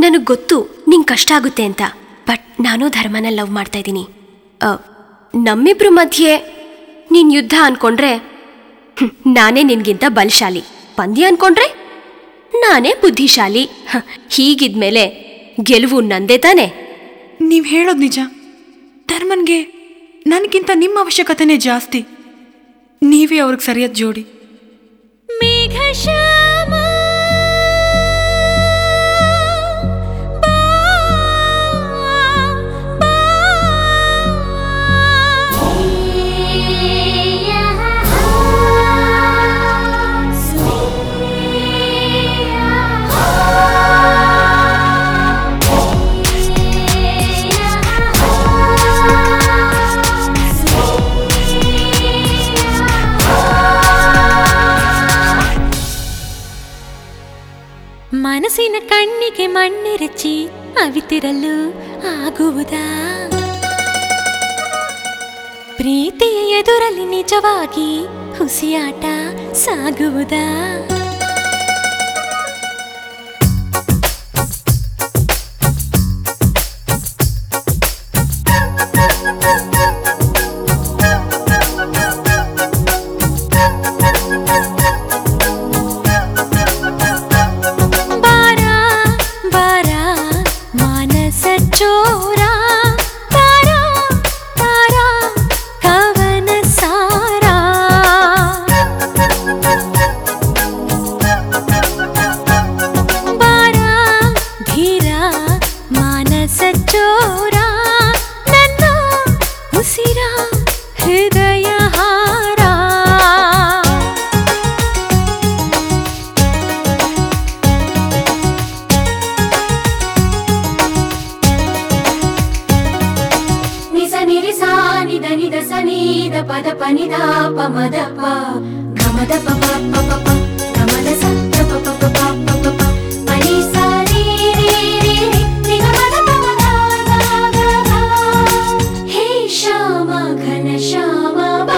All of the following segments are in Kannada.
ನನಗೆ ಗೊತ್ತು ನಿಂಗೆ ಕಷ್ಟ ಆಗುತ್ತೆ ಅಂತ ಬಟ್ ನಾನು ಧರ್ಮನ ಲವ್ ಮಾಡ್ತಾ ಇದ್ದೀನಿ ನಮ್ಮಿಬ್ರ ಮಧ್ಯೆ ನೀನ್ ಯುದ್ಧ ಅನ್ಕೊಂಡ್ರೆ ಹ್ಮ್, ನಾನೇ ನಿನ್ಗಿಂತ ಬಲಶಾಲಿ ಪಂದ್ಯ ಅನ್ಕೊಂಡ್ರೆ ನಾನೇ ಬುದ್ಧಿಶಾಲಿ ಹ, ಹೀಗಿದ್ಮೇಲೆ ಗೆಲುವು ನಂದೇ ತಾನೆ ನೀವು ಹೇಳೋದು ನಿಜ ಧರ್ಮನ್ಗೆ ನನಗಿಂತ ನಿಮ್ಮ ಅವಶ್ಯಕತೆನೇ ಜಾಸ್ತಿ ನೀವೇ ಅವ್ರಿಗೆ ಸರಿಯಾದ ಜೋಡಿ ಮೇಘ ಶ್ಯಾಮ ಮನಸ್ಸಿನ ಕಣ್ಣಿಗೆ ಮಣ್ಣೆರಚಿ ಅವಿತಿರಲು ಆಗುವುದಾ ಪ್ರೀತಿಯ ಎದುರಲ್ಲಿ ನಿಜವಾಗಿ ಹುಸಿಯಾಟ ಸಾಗುವುದಾ ಬಾರ ಬಾರ ಮಾನಸ ಚೋರ ತಾರ ತಾರ ಕವನ ಸಾರ ಬಾರ ಧೀರ ಮಾನಸ ಚೋರ ನನ್ನ ಉಸಿರ ಹೃದಯ ಹಾರ ನಿಸ ನಿರಿಸ ನಿದ ನಿದ ಸ ನೀದ ಪದ ಪ ನಿದ ಪ ಮದ ಪ ಗಮದ ಪ ಪ ಪ ಪ ಪ ಗಮದ ಸ ದ ಪ ಪ ಪ ಪ ಪ ಪ ಪ ಪ ನಿ ಸ ರೀ ರೀ ರೀ ರೀ ನಿ ಗ ಮ ದ ಪ ಮ ಗ ಗ ಗ ಗ. ಹೇ ಶ್ಯಾಮ ಘನ ಶ್ಯಾಮ ಬಾ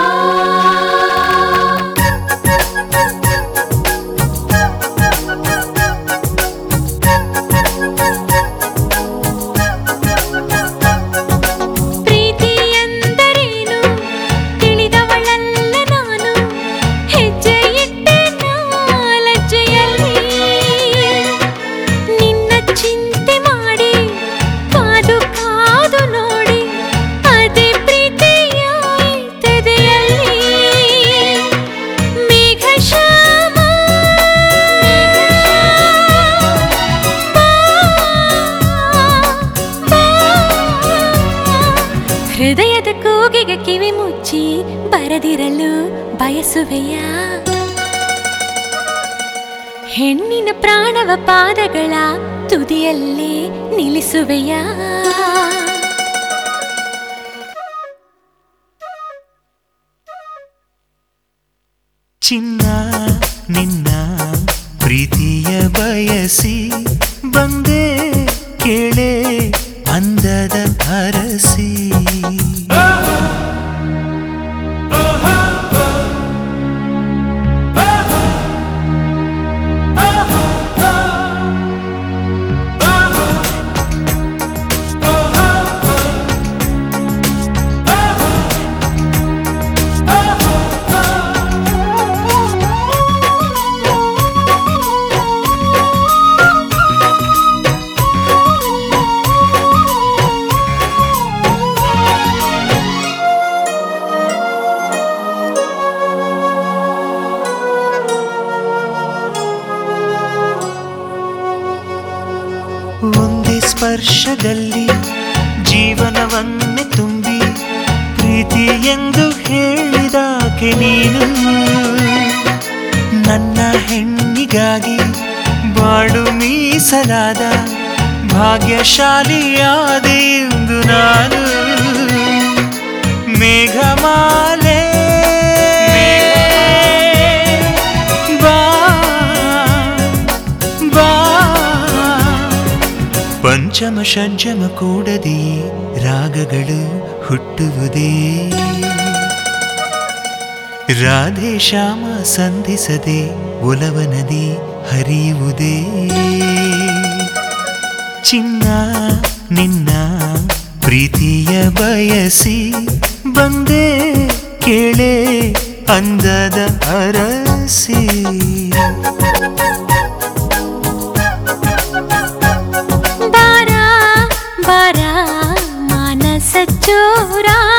ಪ್ರೀತಿ ಎಂದರೇನು ತಿಳಿದವಳಲ್ಲ ನಾನು ಹೆಜ್ಜೆ ಇಟ್ಟೆ ಲಜ್ಜೆಯಲ್ಲಿ ನಿನ್ನ ಚಿಂತೆ ಮಾಡಿ ಕಾದು ಕಾದು ನೋಡಿ ಅದೇ ಪ್ರೀತಿಯ ತೆದೆಯಲ್ಲಿ ಮೇಘ ಶ್ಯಾಮ ಹೃದಯದ ಕೂಗಿಗೆ ಕಿವಿ ಮುಚ್ಚಿ ಬರದಿರಲು ಬಯಸುವೆಯ ಹೆಣ್ಣಿನ ಪ್ರಾಣವ ಪಾದಗಳ ತುದಿಯಲ್ಲೇ ನಿಲ್ಲಿಸುವೆಯಾ ಚಿನ್ನ ನಿನ್ನ ಪ್ರೀತಿಯ ಬಯಸಿ ಬಂದೆ ಕೇಳೆ ಅಂದದ ಅರಸಿ ಒಂದೇ ಸ್ಪರ್ಶದಲ್ಲಿ ಜೀವನವನ್ನೇ ತುಂಬಿ ಪ್ರೀತಿ ಎಂದು ಹೇಳಿದಾಕೆ ನೀನು ನನ್ನ ಹೆಣ್ಣಿಗಾಗಿ ಬಾಳು ಮೀಸಲಾದ ಭಾಗ್ಯಶಾಲಿಯಾದೆ ಎಂದು ನಾನು ಮೇಘಮಾಲೆ ಬಾ ಬಾ ಪಂಚಮ ಷಡ್ಜಮ ಕೂಡದೆ ರಾಗಗಳು ಹುಟ್ಟುವುದೇ ರಾಧೆ ಶ್ಯಾಮ ಸಂಧಿಸದೆ ಒಲವ ನದಿ ಹರಿಯುವುದೇ ಚಿನ್ನ ನಿನ್ನ ಪ್ರೀತಿಯ ಬಯಸಿ ಬಂದೆ ಕೇಳೆ ಅಂದದ ಅರಸಿ ಬಾರ ಬಾರ ಮಾನಸ ಚೋರ